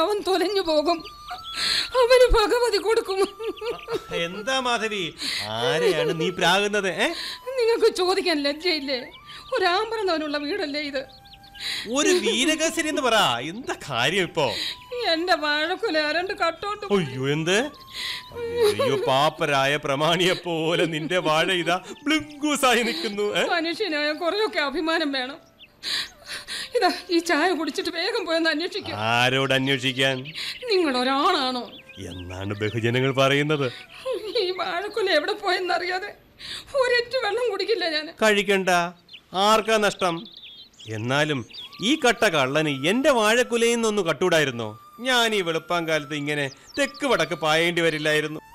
അവൻ തൊലഞ്ഞു പോകും അവന് ഭഗവതി കൊടുക്കും എന്താ മാധവി ആരെയാണ് നീ പ്രാകുന്നത് ഏ നിങ്ങൾക്ക് ചോദിക്കാൻ ലജ്ജയില്ലേ ഒരാമ്പറന്നവനുള്ള വീടല്ലേ ഇത് ഒരു വീരകസരി എന്ന് പറ എന്താ കാര്യം ഇപ്പോ എന്റെ വാഴക്കുല രണ്ട് കട്ടോട്ട് അയ്യോ എന്ത് അയ്യോ പാപ്പരായ പ്രമാണിയെ പോലെ നിന്റെ വാഴ ഇതാ ബ്ലിങ്കൂസായി നിൽക്കുന്നു ഏ? മനുഷ്യനായ കുറെയൊക്കെ അഭിമാനം വേണം ഇതാ ഈ ചായ കുടിച്ചിട്ട് വേഗം പോയെന്ന് അന്വേഷിക്കും ആരോട് അന്വേഷിക്കാൻ നിങ്ങൾ ഒരാളാണോ എന്നാണ് ബഹുജനങ്ങൾ പറയുന്നത് ഈ വാഴക്കുല എവിടെ പോയെന്നറിയാതെ ഒരൊറ്റ വെള്ളം കുടിക്കില്ല ഞാൻ കഴിക്കണ്ട ആർക്കാ നഷ്ടം എന്നാലും ഈ കട്ട കള്ളന് എന്റെ വാഴക്കുലയിൽ നിന്നൊന്ന് കട്ടൂടായിരുന്നോ ഞാൻ ഈ വെളുപ്പാൻ കാലത്ത് ഇങ്ങനെ തെക്ക് വടക്ക് പായേണ്ടി വരില്ലായിരുന്നു